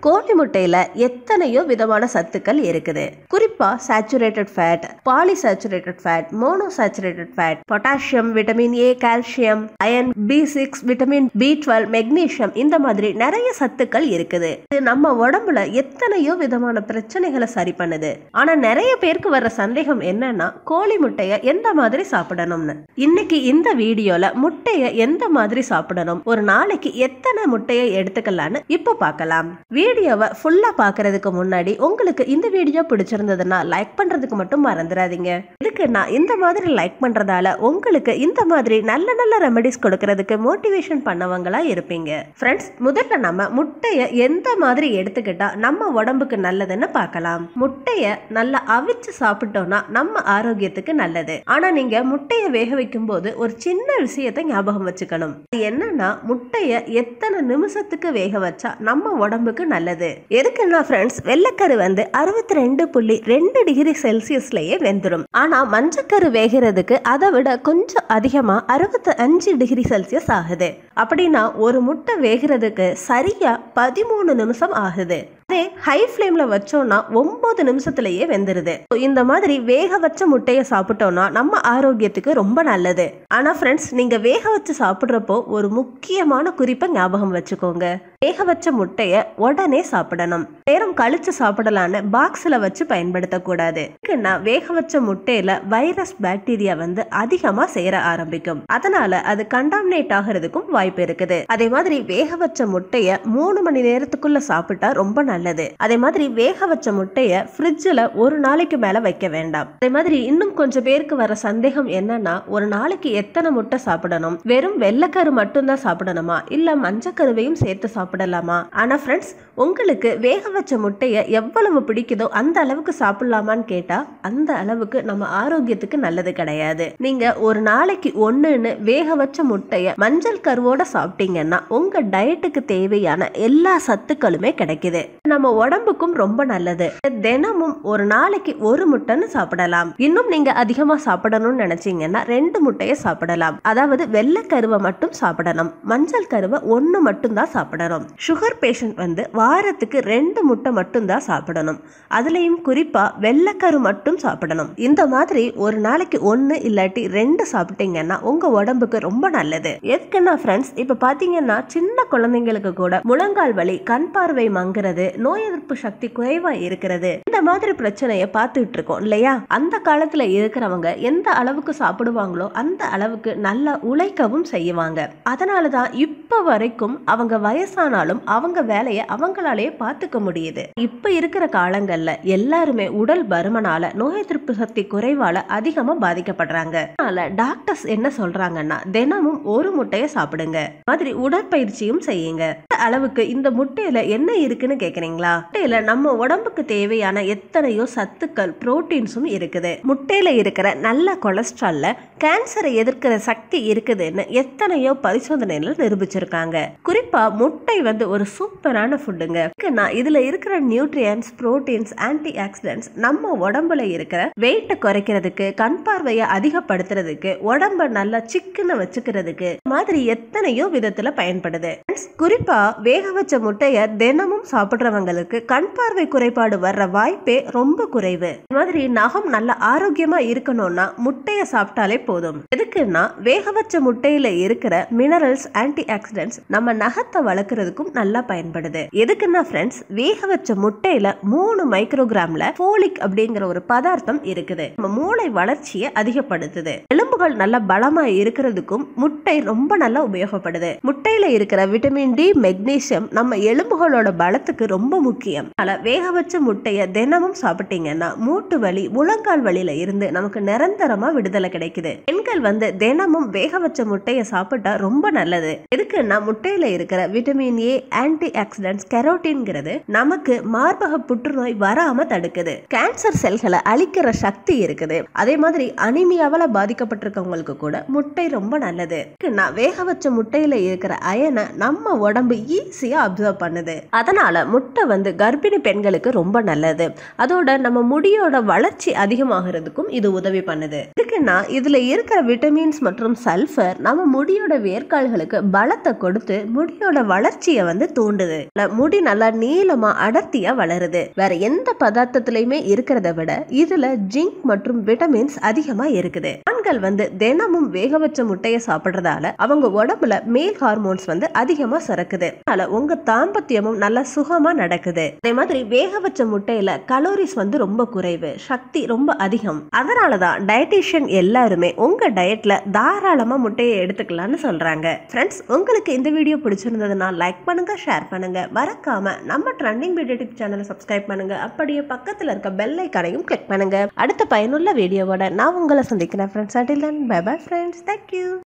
கோழி முட்டையில எத்தனையோ விதமான சத்துக்கள் இருக்குது குறிப்பா saturated fat polyunsaturated fat monounsaturated fat potassium vitamin A calcium iron B six vitamin B twelve magnesium இந்த மாதிரி நிறைய சத்துக்கள் இருக்குது இது நம்ம உடம்புல எத்தனையோ விதமான பிரச்சனைகளை சரி பண்ணுது ஆனா நிறைய பேருக்கு வர்ற சந்தேகம் என்னன்னா கோழி முட்டைய எந்த மாதிரி சாப்பிடணும்னு இன்னைக்கு இந்த வீடியோல முட்டைய எந்த மாதிரி சாப்பிடணும் ஒரு நாளைக்கு எத்தனை முட்டையை எடுத்துக்கலாம்னு இப்போ பார்க்கலாம் வீடியோவை ஃபுல்லா பார்க்கறதுக்கு முன்னாடி உங்களுக்கு இந்த வீடியோ பிடிச்சிருந்ததுன்னா லைக் பண்றதுக்கு மட்டும் மறந்துடாதீங்க இதுக்கு நான் இந்த மாதிரி லைக் பண்றதால உங்களுக்கு இந்த மாதிரி நல்ல நல்ல ரெமெடிஸ் கொடுக்கறதுக்கு மோட்டிவேஷன் பண்ணவங்களா இருப்பீங்க ஃப்ரெண்ட்ஸ் முதல்ல நம்ம முட்டைய எந்த மாதிரி எடுத்துக்கிட்டா நம்ம உடம்புக்கு நல்லதுன்னு பார்க்கலாம் முட்டைய நல்லா அவிச்சு சாப்பிட்டோம்னா நம்ம ஆரோக்கியத்துக்கு நல்லது ஆனா நீங்க முட்டைய வேக வைக்கும் போது ஒரு சின்ன விஷயத்தை ஞாபகம் வச்சுக்கணும் அது என்னன்னா முட்டைய எத்தனை நிமிஷத்துக்கு வேக வச்சா நம்ம உடம்புக்கு நல்லது எதுக்குன்னா ஃப்ரெண்ட்ஸ் வெள்ளைக்கரு வந்து அறுபத்தி ரெண்டு புள்ளி ரெண்டு டிகிரி செல்சியஸ்லயே வெந்துடும் ஆனா மஞ்சக்கரு வேகிறதுக்கு அதை விட கொஞ்சம் அதிகமா அறுபத்தி அஞ்சு டிகிரி செல்சியஸ் ஆகுது அப்படின்னா ஒரு முட்டை வேகிறதுக்கு சரியா பதிமூணு நிமிஷம் ஆகுது அதே ஹை ஃப்ளேம்ல வச்சோம்னா ஒன்பது நிமிஷத்துலயே வெந்துருது So, இந்த மாதிரி வேக வச்ச முட்டையை சாப்பிட்டோம்னா நம்ம ஆரோக்கியத்துக்கு ரொம்ப நல்லது ஆனா ஃப்ரெண்ட்ஸ் நீங்க வேக வச்சு சாப்பிட்றப்போ ஒரு முக்கியமான குறிப்பை ஞாபகம் வச்சுக்கோங்க வேக வச்ச முட்டைய உடனே சாப்பிடணும் நேரம் கழிச்சு சாப்பிடலான்னு பாக்ஸ்ல வச்சு பயன்படுத்தக்கூடாது ஏன்னா வேக வச்ச முட்டையில வைரஸ் பாக்டீரியா வந்து அதிகமா சேர ஆரம்பிக்கும் அதனால அது கண்டாமினேட் ஆகிறதுக்கும் வாய்ப்பு இருக்குது அதே மாதிரி வேக வச்ச முட்டைய மூணு மணி நேரத்துக்குள்ள சாப்பிட்டா ரொம்ப நல்லது அதே மாதிரி வேக வச்ச முட்டைய ஃப்ரிட்ஜில் ஒரு நாளைக்கு மேல வைக்க வேண்டாம் அதே மாதிரி இன்னும் கொஞ்சம் பேருக்கு வர சந்தேகம் என்னன்னா ஒரு நாளைக்கு எத்தனை முட்டை சாப்பிடணும் வெறும் வெள்ளைக்கரு மட்டும்தான் சாப்பிடணுமா இல்ல மஞ்சக்கருவையும் சேர்த்து சாப்பிடலாமா ஆனா ஃப்ரெண்ட்ஸ் உங்களுக்கு வேக வச்ச முட்டைய எவ்வளவு பிடிக்குதோ அந்த அளவுக்கு சாப்பிடலாமான்னு கேட்டா அந்த அளவுக்கு நம்ம ஆரோக்கியத்துக்கு நல்லது கிடையாது நீங்க ஒரு நாளைக்கு ஒண்ணுன்னு வேக வச்ச முட்டைய மஞ்சள் கருவோட சாப்பிட்டீங்கன்னா உங்க டயட்டுக்கு தேவையான எல்லா சத்துக்களுமே கிடைக்குது நம்ம உடம்புக்கும் ரொம்ப நல்லது தினமும் ஒரு நாளைக்கு ஒரு முட்டைன்னு சாப்பிடலாம் இன்னும் நீங்க அதிகமா சாப்பிடணும்னு நினைச்சீங்கன்னா ரெண்டு முட்டையை சாப்பிடலாம் அதாவது வெள்ளை கருவை மட்டும் சாப்பிடணும் மஞ்சள் கருவை ஒன்று மட்டும் தான் சாப்பிடணும் சுகர் பேஷண்ட் வந்து வாரத்துக்கு ரெண்டு முட்டை மட்டும் தான் சாப்பிடணும் அதுலயும் குறிப்பா வெள்ளைக்கரு மட்டும் சாப்பிடணும் இந்த மாதிரி ஒரு நாளைக்கு ஒன்று இல்லாட்டி ரெண்டு சாப்பிட்டீங்கன்னா உங்க உடம்புக்கு ரொம்ப நல்லது எதுக்குன்னா ஃப்ரெண்ட்ஸ் இப்ப பாத்தீங்கன்னா சின்ன குழந்தைங்களுக்கு கூட முழங்கால் வலி கண் பார்வை மங்குறது நோய் எதிர்ப்பு சக்தி குறைவா இருக்கிறது இந்த மாதிரி பிரச்சனையை பார்த்துட்டு இருக்கோம் இல்லையா அந்த காலத்துல இருக்கிறவங்க எந்த அளவுக்கு சாப்பிடுவாங்களோ அந்த அளவுக்கு நல்லா உழைக்கவும் செய்வாங்க அதனாலதான் இப்ப வரைக்கும் அவங்க வயசானாலும் அவங்க வேலையை அவங்களாலேயே பார்த்துக்க முடியுது இப்ப இருக்கிற காலங்கள்ல எல்லாருமே உடல் பருமனால நோய் எதிர்ப்பு சக்தி குறைவால அதிகமா பாதிக்கப்படுறாங்க அதனால டாக்டர்ஸ் என்ன சொல்றாங்கன்னா தினமும் ஒரு முட்டையை சாப்பிடுங்க மாதிரி உடற்பயிற்சியும் செய்யுங்க இந்த அளவுக்கு இந்த முட்டையில என்ன இருக்குன்னு கேக்குறீங்களா முட்டையில நம்ம உடம்புக்கு தேவையான எத்தனையோ சத்துக்கள் புரோட்டீன்ஸும் இருக்குது முட்டையில இருக்கிற நல்ல கொலஸ்ட்ரால்ல கேன்சரை எதிர்க்கிற சக்தி இருக்குதுன்னு எத்தனையோ பரிசோதனைகள் நிரூபிச்சிருக்காங்க குறிப்பா முட்டை வந்து ஒரு சூப்பரான ஃபுட்டுங்க நான் இதுல இருக்கிற நியூட்ரியன்ஸ் புரோட்டீன்ஸ் ஆன்டி ஆக்சிடென்ட்ஸ் நம்ம உடம்புல இருக்கிற வெயிட்டை குறைக்கிறதுக்கு கண் பார்வையை அதிகப்படுத்துறதுக்கு உடம்ப நல்லா சிக்கன வச்சுக்கிறதுக்கு இந்த மாதிரி எத்தனையோ விதத்துல பயன்படுது Friends, குறிப்பா வேக வச்ச முட்டைய தினமும் சாப்பிடுறவங்களுக்கு கண் பார்வை குறைபாடு வர்ற வாய்ப்பே ரொம்ப குறைவு இந்த மாதிரி நகம் நல்ல ஆரோக்கியமா இருக்கணும்னா முட்டைய சாப்பிட்டாலே போதும் எதுக்குன்னா வேக வச்ச முட்டையில இருக்கிற மினரல்ஸ் ஆன்டி ஆக்சிடென்ட்ஸ் நம்ம நகத்தை வளர்க்கறதுக்கும் நல்லா பயன்படுது எதுக்குன்னா ஃப்ரெண்ட்ஸ் வேக வச்ச முட்டையில மூணு மைக்ரோகிராம்ல போலிக் அப்படிங்கிற ஒரு பதார்த்தம் இருக்குது நம்ம மூளை வளர்ச்சியை அதிகப்படுத்துது எலும்புகள் நல்ல பலமா இருக்கிறதுக்கும் முட்டை ரொம்ப நல்லா உபயோகப்படுது முட்டையில இருக்கிற விட்டமின் டி மெக்னீசியம் நம்ம எலும்புகளோட பலத்துக்கு ரொம்ப முக்கியம் அதனால வேக வச்ச முட்டைய தினமும் சாப்பிட்டீங்கன்னா மூட்டு வலி முழங்கால் வலியில இருந்து நமக்கு நிரந்தரமா விடுதலை கிடைக்குது பெண்கள் வந்து தினமும் வேக வச்ச முட்டைய சாப்பிட்டா ரொம்ப நல்லது எதுக்குன்னா முட்டையில இருக்கிற விட்டமின் ஏ ஆன்டி ஆக்சிடென்ட்ஸ் கெரோட்டின்ங்கிறது நமக்கு மார்பக புற்றுநோய் வராம தடுக்குது கேன்சர் செல்களை அழிக்கிற சக்தி இருக்குது அதே மாதிரி அனிமியாவால பாதிக்கப்பட்டிருக்கவங்களுக்கு கூட முட்டை ரொம்ப நல்லது எதுக்குன்னா வேக வச்ச முட்டையில இருக்கிற அயனை நம்ம உடம்பு ஈஸியா அப்சர்வ் பண்ணுது அதனால முட்டை வந்து கர்ப்பிணி பெண்களுக்கு ரொம்ப நல்லது அதோட நம்ம முடியோட வளர்ச்சி அதிகமாகிறதுக்கும் இது உதவி பண்ணுது இதுக்குன்னா இதுல இருக்கிற விட்டமின்ஸ் மற்றும் சல்ஃபர் நம்ம முடியோட வேர்க்கால்களுக்கு பலத்தை கொடுத்து முடியோட வளர்ச்சியை வந்து தூண்டுது இல்ல, முடி நல்லா நீளமா அடர்த்தியா வளருது வேற எந்த பதார்த்தத்திலயுமே இருக்கிறத விட இதுல ஜிங்க் மற்றும் விட்டமின்ஸ் அதிகமா இருக்குது ஆண்கள் வந்து தினமும் வேக வச்ச முட்டையை சாப்பிடுறதால அவங்க உடம்புல மேல் ஹார்மோன்ஸ் வந்து அதிகமா சுரக்குது அதனால உங்க தாம்பத்தியமும் நல்லா சுகமா நடக்குது அதே மாதிரி வேக வச்ச முட்டையில கலோரிஸ் வந்து ரொம்ப குறைவு சக்தி ரொம்ப அதிகம் அதனாலதான் டயட்டிஷியன் எல்லாருமே உங்க டயட்ல தாராளமா முட்டையை எடுத்துக்கலாம்னு சொல்றாங்க ஃப்ரெண்ட்ஸ் உங்களுக்கு இந்த வீடியோ பிடிச்சிருந்ததுன்னா லைக் பண்ணுங்க ஷேர் பண்ணுங்க மறக்காம நம்ம ட்ரெண்டிங் வீடியோ டிப் சேனலை சப்ஸ்கிரைப் பண்ணுங்க அப்படியே பக்கத்துல இருக்க பெல் ஐக்கானையும் கிளிக் பண்ணுங்க அடுத்த பயனுள்ள வீடியோவோட நான் உங்களை சந்திக்கிறேன் friends until bye bye friends thank you